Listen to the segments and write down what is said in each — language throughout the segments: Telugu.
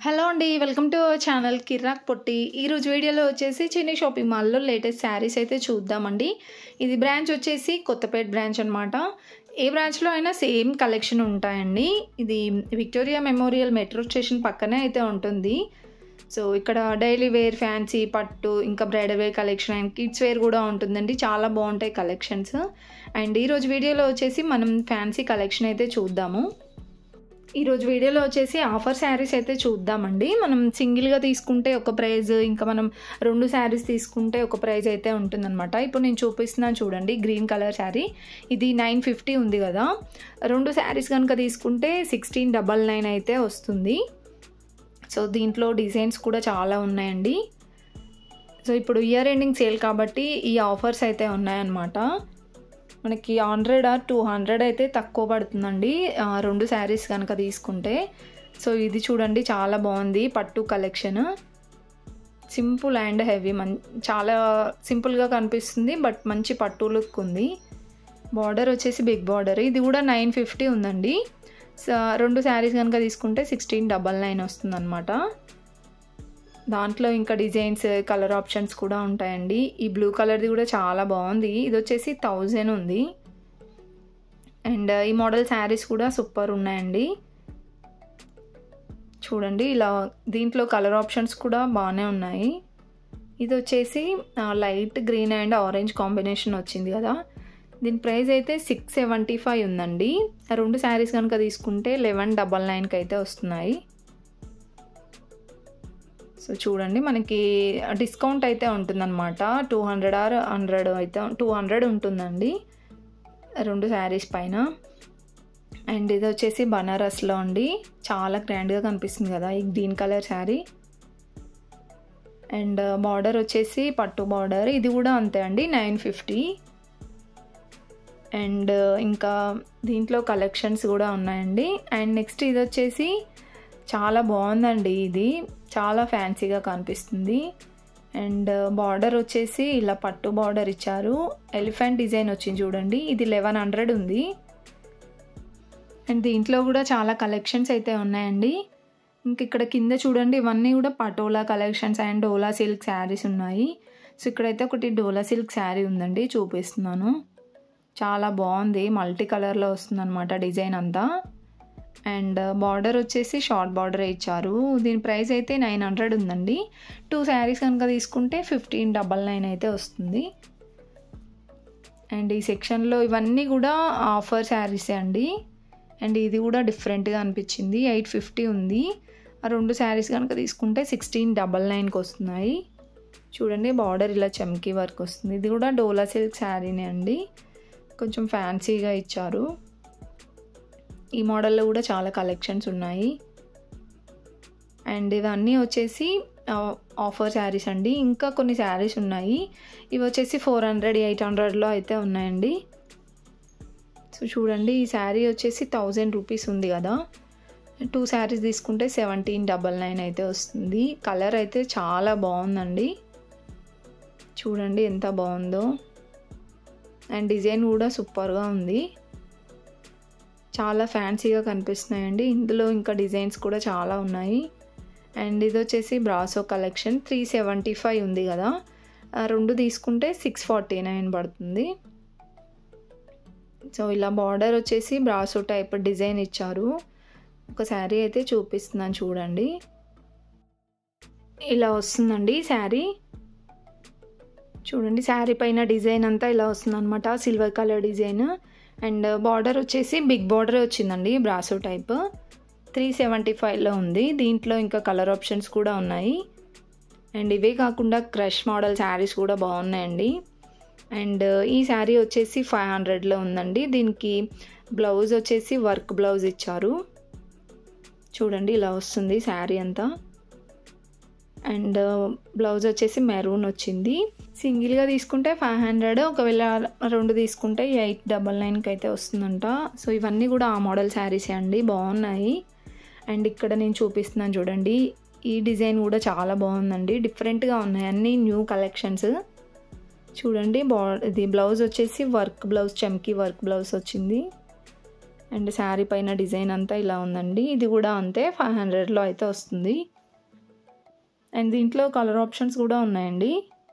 హలో అండి welcome to our channel Kirrak Potti ఈరోజు వీడియోలో వచ్చేసి చిన్ని షాపింగ్ మాల్లో లేటెస్ట్ శారీస్ అయితే చూద్దామండి ఇది బ్రాంచ్ వచ్చేసి కొత్తపేట బ్రాంచ్ అనమాట ఏ బ్రాంచ్లో అయినా సేమ్ కలెక్షన్ ఉంటాయండి ఇది విక్టోరియా మెమోరియల్ మెట్రో స్టేషన్ పక్కనే అయితే ఉంటుంది సో ఇక్కడ డైలీ వేర్ ఫ్యాన్సీ పట్టు ఇంకా bridal wear collection and kids wear కూడా ఉంటుందండి చాలా బాగుంటాయి కలెక్షన్స్ అండ్ ఈరోజు వీడియోలో వచ్చేసి మనం ఫ్యాన్సీ కలెక్షన్ అయితే చూద్దాము ఈరోజు వీడియోలో వచ్చేసి ఆఫర్ శారీస్ అయితే చూద్దామండి మనం సింగిల్గా తీసుకుంటే ఒక ప్రైజ్ ఇంకా మనం రెండు శారీస్ తీసుకుంటే ఒక ప్రైజ్ అయితే ఉంటుందన్నమాట ఇప్పుడు నేను చూపిస్తున్నాను చూడండి గ్రీన్ కలర్ శారీ ఇది నైన్ ఫిఫ్టీ ఉంది కదా రెండు శారీస్ కనుక తీసుకుంటే సిక్స్టీన్ డబల్ నైన్ అయితే వస్తుంది సో దీంట్లో డిజైన్స్ కూడా చాలా ఉన్నాయండి సో ఇప్పుడు ఇయర్ ఎండింగ్ సేల్ కాబట్టి ఈ ఆఫర్స్ అయితే ఉన్నాయన్నమాట మనకి హండ్రెడ్ ఆర్ టూ హండ్రెడ్ అయితే తక్కువ పడుతుందండి రెండు శారీస్ కనుక తీసుకుంటే సో ఇది చూడండి చాలా బాగుంది పట్టు కలెక్షన్ సింపుల్ అండ్ హెవీ మన్ చాలా సింపుల్గా కనిపిస్తుంది బట్ మంచి పట్టు లుక్ ఉంది బార్డర్ వచ్చేసి బిగ్ బార్డర్ ఇది కూడా నైన్ ఫిఫ్టీ ఉందండి రెండు శారీస్ కనుక తీసుకుంటే సిక్స్టీన్ డబల్ నైన్ వస్తుందన్నమాట దాంట్లో ఇంకా డిజైన్స్ కలర్ ఆప్షన్స్ కూడా ఉంటాయండి ఈ బ్లూ కలర్ది కూడా చాలా బాగుంది ఇది వచ్చేసి థౌజండ్ ఉంది అండ్ ఈ మోడల్ శారీస్ కూడా సూపర్ ఉన్నాయండి చూడండి ఇలా దీంట్లో కలర్ ఆప్షన్స్ కూడా బాగానే ఉన్నాయి ఇది వచ్చేసి light green and orange combination వచ్చింది కదా దీని ప్రైస్ అయితే సిక్స్ సెవెంటీ ఫైవ్ ఉందండి రెండు శారీస్ కనుక తీసుకుంటే లెవెన్ డబల్ నైన్కి అయితే వస్తున్నాయి సో చూడండి మనకి డిస్కౌంట్ అయితే ఉంటుందన్నమాట టూ హండ్రెడ్ ఆర్ హండ్రెడ్ అయితే టూ హండ్రెడ్ ఉంటుందండి రెండు శారీస్ పైన అండ్ ఇది వచ్చేసి బనారస్లో అండి చాలా గ్రాండ్గా కనిపిస్తుంది కదా ఈ green colour sari and border వచ్చేసి పట్టు బార్డర్ ఇది కూడా అంతే అండి నైన్ ఫిఫ్టీ అండ్ ఇంకా దీంట్లో కలెక్షన్స్ కూడా ఉన్నాయండి అండ్ నెక్స్ట్ ఇది వచ్చేసి చాలా బాగుందండి ఇది చాలా ఫ్యాన్సీగా కనిపిస్తుంది అండ్ బార్డర్ వచ్చేసి ఇలా పట్టు బార్డర్ ఇచ్చారు ఎలిఫెంట్ డిజైన్ వచ్చింది చూడండి ఇది లెవెన్ హండ్రెడ్ ఉంది అండ్ దీంట్లో కూడా చాలా కలెక్షన్స్ అయితే ఉన్నాయండి ఇంక ఇక్కడ కింద చూడండి ఇవన్నీ కూడా Patola collections and Dola silk saris ఉన్నాయి సో ఇక్కడైతే ఒకటి డోలా సిల్క్ శారీ ఉందండి చూపిస్తున్నాను చాలా బాగుంది మల్టీ కలర్లో వస్తుంది అనమాట డిజైన్ అంతా అండ్ బార్డర్ వచ్చేసి షార్ట్ బార్డర్ ఇచ్చారు దీని ప్రైస్ అయితే నైన్ హండ్రెడ్ ఉందండి టూ శారీస్ కనుక తీసుకుంటే ఫిఫ్టీన్ డబల్ నైన్ అయితే వస్తుంది అండ్ ఈ సెక్షన్లో ఇవన్నీ కూడా ఆఫర్ శారీసే అండి అండ్ ఇది కూడా డిఫరెంట్గా అనిపించింది ఎయిట్ ఫిఫ్టీ ఉంది ఆ రెండు శారీస్ కనుక తీసుకుంటే సిక్స్టీన్ డబల్ నైన్కి వస్తున్నాయి చూడండి బార్డర్ ఇలా చమ్కీ వర్క్ వస్తుంది ఇది కూడా డోలా సిల్క్ శారీనే అండి కొంచెం ఫ్యాన్సీగా ఇచ్చారు ఈ మోడల్లో కూడా చాలా కలెక్షన్స్ ఉన్నాయి అండ్ ఇవన్నీ వచ్చేసి ఆఫర్ శారీస్ అండి ఇంకా కొన్ని శారీస్ ఉన్నాయి ఇవి వచ్చేసి ఫోర్ హండ్రెడ్ ఎయిట్ హండ్రెడ్లో అయితే ఉన్నాయండి సో చూడండి ఈ శారీ వచ్చేసి థౌజండ్ రూపీస్ ఉంది కదా టూ శారీస్ తీసుకుంటే సెవెంటీన్ డబల్ నైన్ అయితే వస్తుంది కలర్ అయితే చాలా బాగుందండి చూడండి ఎంత బాగుందో అండ్ డిజైన్ కూడా సూపర్గా ఉంది చాలా ఫ్యాన్సీగా కనిపిస్తున్నాయండి ఇందులో ఇంకా డిజైన్స్ కూడా చాలా ఉన్నాయి అండ్ ఇది వచ్చేసి brasso collection three seventy five ఉంది కదా రెండు తీసుకుంటే సిక్స్ ఫార్టీ నైన్ పడుతుంది సో ఇలా బార్డర్ వచ్చేసి బ్రాసో టైప్ డిజైన్ ఇచ్చారు ఒక శారీ అయితే చూపిస్తున్నాను చూడండి ఇలా వస్తుందండి శారీ చూడండి శారీ పైన డిజైన్ అంతా ఇలా వస్తుంది అనమాట silver colour design and border వచ్చేసి బిగ్ బార్డర్ వచ్చిందండి బ్రాసో టైప్ త్రీ సెవెంటీ ఫైవ్లో ఉంది దీంట్లో ఇంకా కలర్ ఆప్షన్స్ కూడా ఉన్నాయి అండ్ ఇవే కాకుండా క్రష్ మోడల్ శారీస్ కూడా బాగున్నాయండి అండ్ ఈ శారీ వచ్చేసి ఫైవ్ హండ్రెడ్లో ఉందండి దీనికి బ్లౌజ్ వచ్చేసి వర్క్ బ్లౌజ్ ఇచ్చారు చూడండి ఇలా వస్తుంది శారీ అంతా అండ్ బ్లౌజ్ వచ్చేసి మెరూన్ వచ్చింది సింగిల్గా తీసుకుంటే ఫైవ్ హండ్రెడ్ ఒకవేళ రెండు తీసుకుంటే ఎయిట్ డబల్ నైన్కి అయితే వస్తుందంట సో ఇవన్నీ కూడా ఆ మోడల్ శారీసే అండి బాగున్నాయి అండ్ ఇక్కడ నేను చూపిస్తున్నాను చూడండి ఈ డిజైన్ కూడా చాలా బాగుందండి డిఫరెంట్గా ఉన్నాయి అన్నీ న్యూ కలెక్షన్స్ చూడండి బా ఇది బ్లౌజ్ వచ్చేసి వర్క్ బ్లౌజ్ చమ్కీ వర్క్ బ్లౌజ్ వచ్చింది అండ్ శారీ పైన డిజైన్ అంతా ఇలా ఉందండి ఇది కూడా అంతే ఫైవ్ హండ్రెడ్లో అయితే వస్తుంది అండ్ దీంట్లో కలర్ ఆప్షన్స్ కూడా ఉన్నాయండి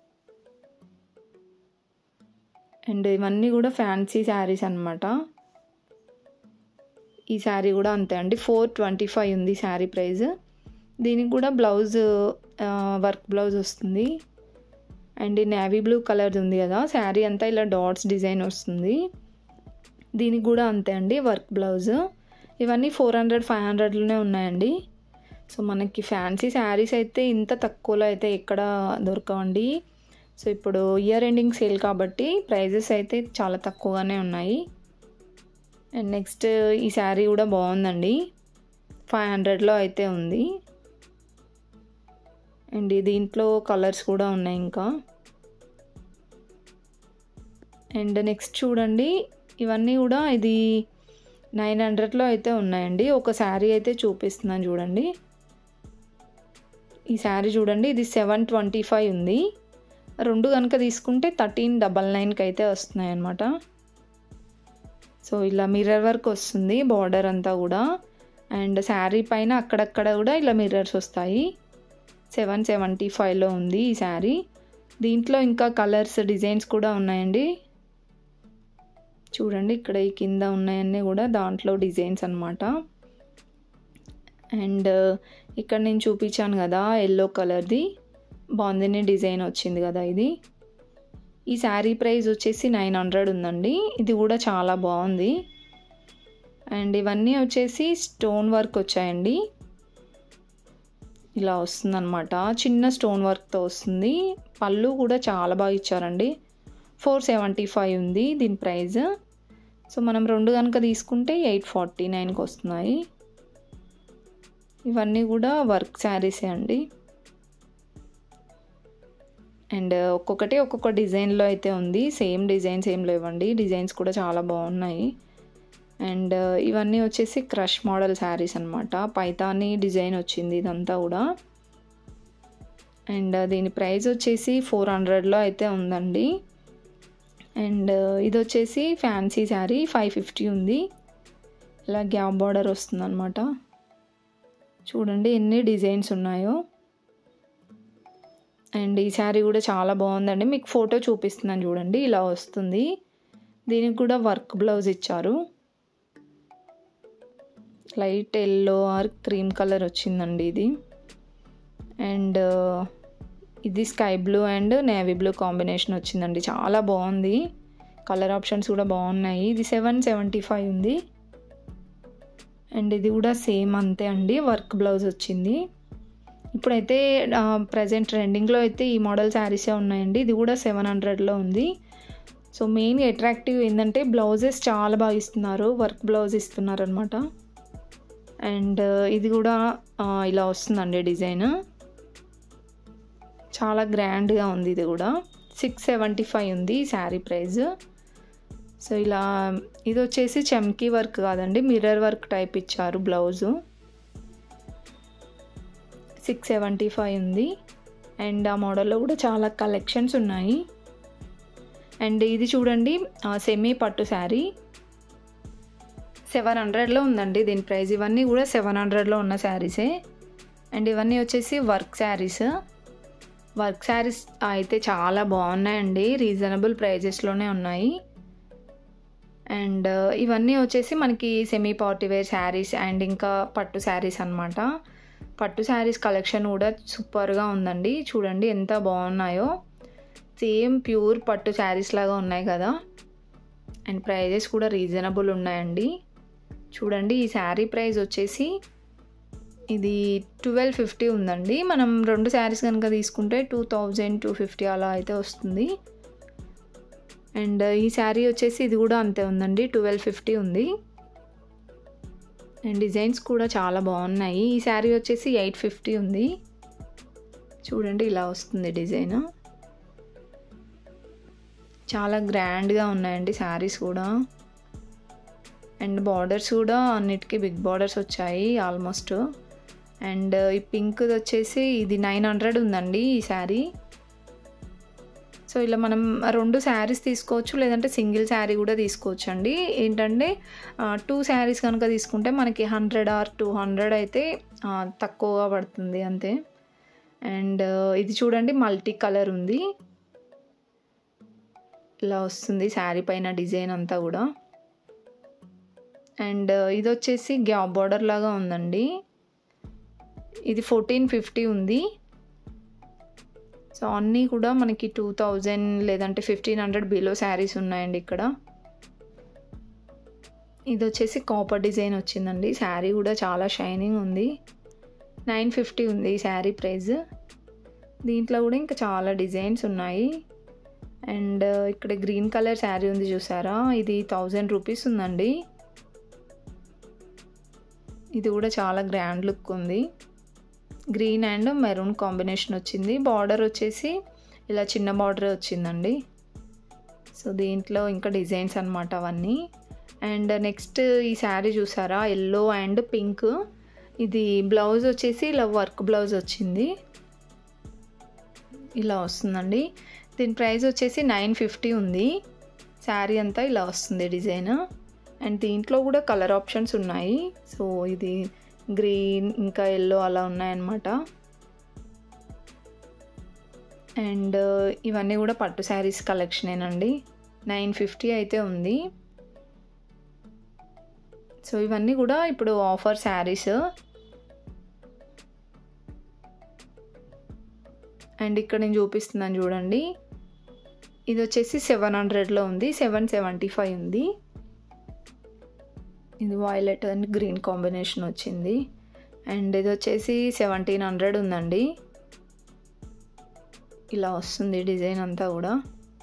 అండ్ ఇవన్నీ కూడా ఫ్యాన్సీ శారీస్ అనమాట ఈ శారీ కూడా అంతే అండి ఫోర్ ట్వంటీ ఫైవ్ ఉంది శారీ ప్రైస్ దీనికి కూడా బ్లౌజ్ వర్క్ బ్లౌజ్ వస్తుంది అండ్ ఈ నేవీ బ్లూ కలర్ ఉంది కదా శారీ అంతా ఇలా డాట్స్ డిజైన్ వస్తుంది దీనికి కూడా అంతే అండి వర్క్ బ్లౌజ్ ఇవన్నీ ఫోర్ హండ్రెడ్ ఫైవ్ హండ్రెడ్లోనే ఉన్నాయండి సో మనకి ఫ్యాన్సీ శారీస్ అయితే ఇంత తక్కువలో అయితే ఎక్కడ దొరకవండి సో ఇప్పుడు ఇయర్ ఎండింగ్ సేల్ కాబట్టి ప్రైజెస్ అయితే చాలా తక్కువగానే ఉన్నాయి అండ్ నెక్స్ట్ ఈ శారీ కూడా బాగుందండి ఫైవ్ హండ్రెడ్లో అయితే ఉంది అండ్ దీంట్లో కలర్స్ కూడా ఉన్నాయి ఇంకా అండ్ నెక్స్ట్ చూడండి ఇవన్నీ కూడా ఇది నైన్ హండ్రెడ్లో అయితే ఉన్నాయండి ఒక శారీ అయితే చూపిస్తున్నాను చూడండి ఈ శారీ చూడండి ఇది సెవెన్ ట్వంటీ ఫైవ్ ఉంది రెండు కనుక తీసుకుంటే థర్టీన్ డబల్ నైన్కి అయితే వస్తున్నాయి అన్నమాట సో ఇలా మిర్రర్ వర్క్ వస్తుంది బార్డర్ అంతా కూడా అండ్ శారీ పైన అక్కడక్కడ కూడా ఇలా మిర్రర్స్ వస్తాయి సెవెన్ సెవెంటీ ఫైవ్లో ఉంది ఈ శారీ దీంట్లో ఇంకా కలర్స్ డిజైన్స్ కూడా ఉన్నాయండి చూడండి ఇక్కడ ఈ కింద ఉన్నాయన్నీ కూడా దాంట్లో డిజైన్స్ అనమాట అండ్ ఇక్కడ నేను చూపించాను కదా ఎల్లో కలర్ది బాగుంది డిజైన్ వచ్చింది కదా ఇది ఈ శారీ ప్రైస్ వచ్చేసి నైన్ హండ్రెడ్ ఉందండి ఇది కూడా చాలా బాగుంది అండ్ ఇవన్నీ వచ్చేసి స్టోన్ వర్క్ వచ్చాయండి ఇలా వస్తుందన్నమాట చిన్న స్టోన్ వర్క్తో వస్తుంది పళ్ళు కూడా చాలా బాగా ఇచ్చారండి ఫోర్ సెవెంటీ ఫైవ్ ఉంది దీని ప్రైస్ సో మనం రెండు కనుక తీసుకుంటే ఎయిట్ ఫార్టీ నైన్కి వస్తున్నాయి ఇవన్నీ కూడా వర్క్ శారీసే అండి అండ్ ఒక్కొక్కటి ఒక్కొక్క డిజైన్లో అయితే ఉంది సేమ్ డిజైన్స్ ఏం లేవండి డిజైన్స్ కూడా చాలా బాగున్నాయి అండ్ ఇవన్నీ వచ్చేసి క్రష్ మోడల్ శారీస్ అనమాట పైతాని డిజైన్ వచ్చింది ఇదంతా కూడా అండ్ దీని ప్రైస్ వచ్చేసి ఫోర్ హండ్రెడ్లో అయితే ఉందండి అండ్ ఇది వచ్చేసి ఫ్యాన్సీ శారీ ఫైవ్ ఫిఫ్టీ ఉంది ఇలా గ్యాప్ బార్డర్ వస్తుందన్నమాట చూడండి ఎన్ని డిజైన్స్ ఉన్నాయో అండ్ ఈ శారీ కూడా చాలా బాగుందండి మీకు ఫోటో చూపిస్తున్నాను చూడండి ఇలా వస్తుంది దీనికి కూడా వర్క్ బ్లౌజ్ ఇచ్చారు light yellow or cream colour వచ్చిందండి ఇది అండ్ ఇది sky blue and navy blue combination వచ్చిందండి చాలా బాగుంది కలర్ ఆప్షన్స్ కూడా బాగున్నాయి ఇది సెవెన్ సెవెంటీ ఫైవ్ ఉంది అండ్ ఇది కూడా సేమ్ అంతే అండి వర్క్ బ్లౌజ్ వచ్చింది ఇప్పుడైతే ప్రజెంట్ ట్రెండింగ్లో అయితే ఈ మోడల్ శారీసే ఉన్నాయండి ఇది కూడా సెవెన్ హండ్రెడ్లో ఉంది సో మెయిన్ అట్రాక్టివ్ ఏంటంటే బ్లౌజెస్ చాలా బాగా ఇస్తున్నారు వర్క్ బ్లౌజ్ ఇస్తున్నారు అనమాట అండ్ ఇది కూడా ఇలా వస్తుందండి డిజైన్ చాలా గ్రాండ్గా ఉంది ఇది కూడా సిక్స్ సెవెంటీ ఫైవ్ ఉంది శారీ ప్రైస్ సో ఇలా ఇది వచ్చేసి చమ్కీ వర్క్ కాదండి మిర్రర్ వర్క్ టైప్ ఇచ్చారు బ్లౌజు సిక్స్ సెవెంటీ ఫైవ్ ఉంది అండ్ ఆ మోడల్లో కూడా చాలా కలెక్షన్స్ ఉన్నాయి అండ్ ఇది చూడండి సెమీ పట్టు శారీ సెవెన్ హండ్రెడ్లో ఉందండి దీని ప్రైస్ ఇవన్నీ కూడా సెవెన్ హండ్రెడ్లో ఉన్న శారీసే అండ్ ఇవన్నీ వచ్చేసి వర్క్ శారీస్ వర్క్ శారీస్ అయితే చాలా బాగున్నాయండి రీజనబుల్ ప్రైజెస్లోనే ఉన్నాయి అండ్ ఇవన్నీ వచ్చేసి మనకి semi party wear saris and ఇంకా పట్టు శారీస్ అనమాట పట్టు శారీస్ కలెక్షన్ కూడా సూపర్గా ఉందండి చూడండి ఎంత బాగున్నాయో సేమ్ ప్యూర్ పట్టు శారీస్ లాగా ఉన్నాయి కదా అండ్ ప్రైజెస్ కూడా రీజనబుల్ ఉన్నాయండి చూడండి ఈ శారీ ప్రైస్ వచ్చేసి ఇది ట్వెల్వ్ ఫిఫ్టీ ఉందండి మనం రెండు శారీస్ కనుక తీసుకుంటే టూ థౌజండ్ టూ ఫిఫ్టీ అలా అయితే వస్తుంది అండ్ ఈ శారీ వచ్చేసి ఇది కూడా అంతే ఉందండి ట్వెల్వ్ ఫిఫ్టీ ఉంది అండ్ డిజైన్స్ కూడా చాలా బాగున్నాయి ఈ శారీ వచ్చేసి ఎయిట్ ఫిఫ్టీ ఉంది చూడండి ఇలా వస్తుంది డిజైన్ చాలా గ్రాండ్గా ఉన్నాయండి శారీస్ కూడా అండ్ బార్డర్స్ కూడా అన్నిటికీ బిగ్ బార్డర్స్ వచ్చాయి ఆల్మోస్ట్ అండ్ ఈ పింక్ వచ్చేసి ఇది నైన్ హండ్రెడ్ ఉందండి ఈ శారీ సో ఇలా మనం రెండు శారీస్ తీసుకోవచ్చు లేదంటే సింగిల్ శారీ కూడా తీసుకోవచ్చు అండి ఏంటంటే టూ శారీస్ కనుక తీసుకుంటే మనకి హండ్రెడ్ ఆర్ టూ హండ్రెడ్ అయితే తక్కువగా పడుతుంది అంతే అండ్ ఇది చూడండి మల్టీ కలర్ ఉంది ఇలా వస్తుంది శారీ పైన డిజైన్ అంతా కూడా అండ్ ఇది వచ్చేసి గ్యాప్ బార్డర్ లాగా ఉందండి ఇది ఫోర్టీన్ ఫిఫ్టీ ఉంది సో అన్నీ కూడా మనకి టూ థౌజండ్ లేదంటే ఫిఫ్టీన్ హండ్రెడ్ బిలో శారీస్ ఉన్నాయండి ఇక్కడ ఇది వచ్చేసి కాపర్ డిజైన్ వచ్చిందండి శారీ కూడా చాలా షైనింగ్ ఉంది నైన్ ఫిఫ్టీ ఉంది ఈ శారీ ప్రైస్ దీంట్లో కూడా ఇంకా చాలా డిజైన్స్ ఉన్నాయి అండ్ ఇక్కడ గ్రీన్ కలర్ శారీ ఉంది చూసారా ఇది థౌజండ్ రూపీస్ ఉందండి ఇది కూడా చాలా గ్రాండ్ లుక్ ఉంది గ్రీన్ అండ్ మెరూన్ కాంబినేషన్ వచ్చింది బార్డర్ వచ్చేసి ఇలా చిన్న బార్డర్ వచ్చిందండి సో దీంట్లో ఇంకా డిజైన్స్ అనమాట అవన్నీ అండ్ నెక్స్ట్ ఈ శారీ చూసారా ఎల్లో అండ్ పింక్ ఇది బ్లౌజ్ వచ్చేసి ఇలా వర్క్ బ్లౌజ్ వచ్చింది ఇలా వస్తుందండి దీని ప్రైస్ వచ్చేసి నైన్ ఫిఫ్టీ ఉంది శారీ అంతా ఇలా వస్తుంది డిజైన్ అండ్ దీంట్లో కూడా కలర్ ఆప్షన్స్ ఉన్నాయి సో ఇది గ్రీన్ ఇంకా ఎల్లో అలా ఉన్నాయన్నమాట అండ్ ఇవన్నీ కూడా పట్టు శారీస్ కలెక్షనేనండి నైన్ ఫిఫ్టీ అయితే ఉంది సో ఇవన్నీ కూడా ఇప్పుడు ఆఫర్ శారీస్ అండ్ ఇక్కడ నేను చూపిస్తున్నాను చూడండి ఇది వచ్చేసి సెవెన్ హండ్రెడ్లో ఉంది సెవెన్ సెవెంటీ ఫైవ్ ఉంది ఇది వైలెట్ అండ్ గ్రీన్ కాంబినేషన్ వచ్చింది అండ్ ఇది వచ్చేసి సెవెంటీన్ హండ్రెడ్ ఉందండి ఇలా వస్తుంది డిజైన్ అంతా కూడా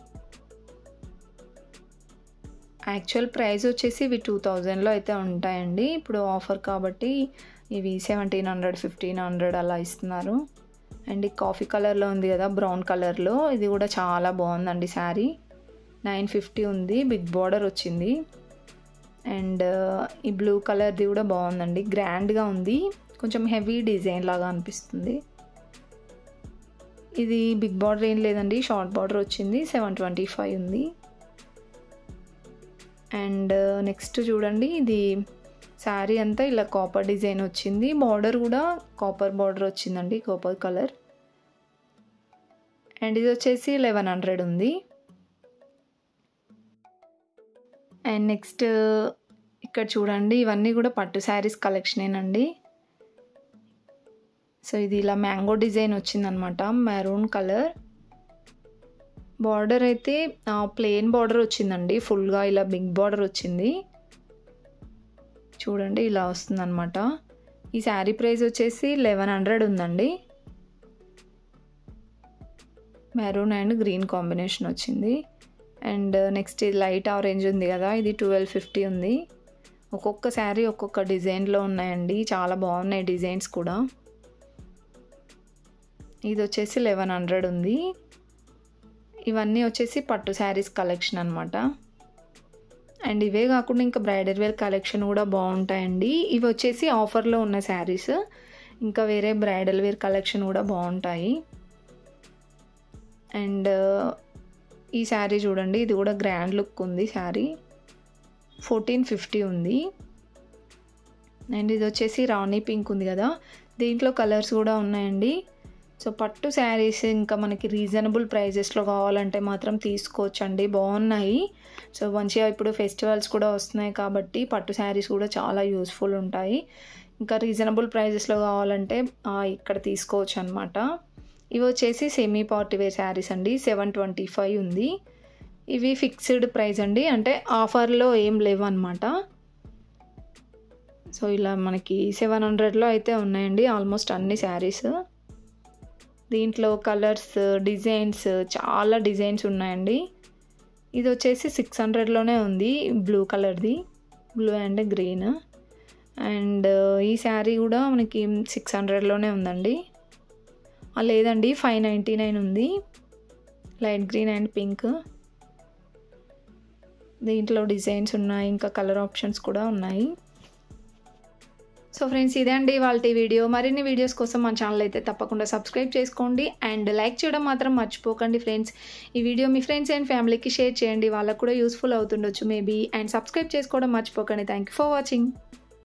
యాక్చువల్ ప్రైస్ వచ్చేసి ఇవి టూ థౌజండ్లో అయితే ఉంటాయండి ఇప్పుడు ఆఫర్ కాబట్టి ఇవి సెవెంటీన్ హండ్రెడ్ ఫిఫ్టీన్ హండ్రెడ్ అలా ఇస్తున్నారు అండ్ ఈ కాఫీ కలర్లో ఉంది కదా బ్రౌన్ కలర్లో ఇది కూడా చాలా బాగుందండి శారీ నైన్ ఫిఫ్టీ ఉంది బిగ్ బార్డర్ వచ్చింది అండ్ ఈ బ్లూ కలర్ది కూడా బాగుందండి గ్రాండ్గా ఉంది కొంచెం హెవీ డిజైన్ లాగా అనిపిస్తుంది ఇది బిగ్ బార్డర్ ఏం లేదండి షార్ట్ బార్డర్ వచ్చింది సెవెన్ ట్వంటీ ఫైవ్ ఉంది అండ్ నెక్స్ట్ చూడండి ఇది శారీ అంతా ఇలా కాపర్ డిజైన్ వచ్చింది బార్డర్ కూడా కాపర్ బార్డర్ వచ్చిందండి కాపర్ కలర్ అండ్ ఇది వచ్చేసి లెవెన్ హండ్రెడ్ ఉంది అండ్ నెక్స్ట్ ఇక్కడ చూడండి ఇవన్నీ కూడా పట్టు శారీస్ కలెక్షనేనండి సో ఇది ఇలా మ్యాంగో డిజైన్ వచ్చిందనమాట మెరూన్ కలర్ బార్డర్ అయితే ప్లెయిన్ బార్డర్ వచ్చిందండి ఫుల్గా ఇలా బిగ్ బార్డర్ వచ్చింది చూడండి ఇలా వస్తుందన్నమాట ఈ శారీ ప్రైస్ వచ్చేసి లెవెన్ హండ్రెడ్ ఉందండి మెరూన్ అండ్ గ్రీన్ కాంబినేషన్ వచ్చింది అండ్ నెక్స్ట్ ఇది లైట్ ఆరెంజ్ ఉంది కదా ఇది ట్వెల్వ్ ఫిఫ్టీ ఉంది ఒక్కొక్క శారీ ఒక్కొక్క డిజైన్లో ఉన్నాయండి చాలా బాగున్నాయి డిజైన్స్ కూడా ఇది వచ్చేసి లెవెన్ హండ్రెడ్ ఉంది ఇవన్నీ వచ్చేసి పట్టు శారీస్ కలెక్షన్ అనమాట అండ్ ఇవే కాకుండా ఇంకా బ్రైడల్ వేర్ కలెక్షన్ కూడా బాగుంటాయండి ఇవి వచ్చేసి ఆఫర్లో ఉన్న శారీస్ ఇంకా వేరే బ్రైడల్ వేర్ కలెక్షన్ కూడా బాగుంటాయి అండ్ ఈ శారీ చూడండి ఇది కూడా గ్రాండ్ లుక్ ఉంది శారీ ఫోర్టీన్ ఫిఫ్టీ ఉంది అండ్ ఇది వచ్చేసి రాణి పింక్ ఉంది కదా దీంట్లో కలర్స్ కూడా ఉన్నాయండి సో పట్టు శారీస్ ఇంకా మనకి రీజనబుల్ ప్రైజెస్లో కావాలంటే మాత్రం తీసుకోవచ్చండి బాగున్నాయి సో మంచిగా ఇప్పుడు ఫెస్టివల్స్ కూడా వస్తున్నాయి కాబట్టి పట్టు శారీస్ కూడా చాలా యూస్ఫుల్ ఉంటాయి ఇంకా రీజనబుల్ ప్రైజెస్లో కావాలంటే ఇక్కడ తీసుకోవచ్చు అనమాట ఇవి వచ్చేసి సెమీ పార్టీ వేర్ శారీస్ అండి సెవెన్ ట్వంటీ ఫైవ్ ఉంది ఇవి ఫిక్స్డ్ ప్రైస్ అండి అంటే ఆఫర్లో ఏం లేవు అనమాట సో ఇలా మనకి సెవెన్ హండ్రెడ్లో అయితే ఉన్నాయండి ఆల్మోస్ట్ అన్ని శారీస్ దీంట్లో కలర్స్ డిజైన్స్ చాలా డిజైన్స్ ఉన్నాయండి ఇది వచ్చేసి సిక్స్ హండ్రెడ్లోనే ఉంది బ్లూ కలర్ది బ్లూ అండ్ గ్రీన్ అండ్ ఈ శారీ కూడా మనకి సిక్స్ హండ్రెడ్లోనే ఉందండి లేదండి ఫైవ్ నైంటీ నైన్ ఉంది లైట్ గ్రీన్ అండ్ పింక్ దీంట్లో డిజైన్స్ ఉన్నాయి ఇంకా కలర్ ఆప్షన్స్ కూడా ఉన్నాయి సో ఫ్రెండ్స్ ఇదే అండి వాళ్ళ వీడియో మరిన్ని వీడియోస్ కోసం మన ఛానల్ అయితే తప్పకుండా సబ్స్క్రైబ్ చేసుకోండి అండ్ లైక్ చేయడం మాత్రం మర్చిపోకండి ఫ్రెండ్స్ ఈ వీడియో మీ ఫ్రెండ్స్ అండ్ ఫ్యామిలీకి షేర్ చేయండి వాళ్ళకు కూడా యూస్ఫుల్ అవుతుండొచ్చు మేబీ అండ్ సబ్స్క్రైబ్ చేసుకోవడం మర్చిపోకండి థ్యాంక్ యూ ఫర్ వాచింగ్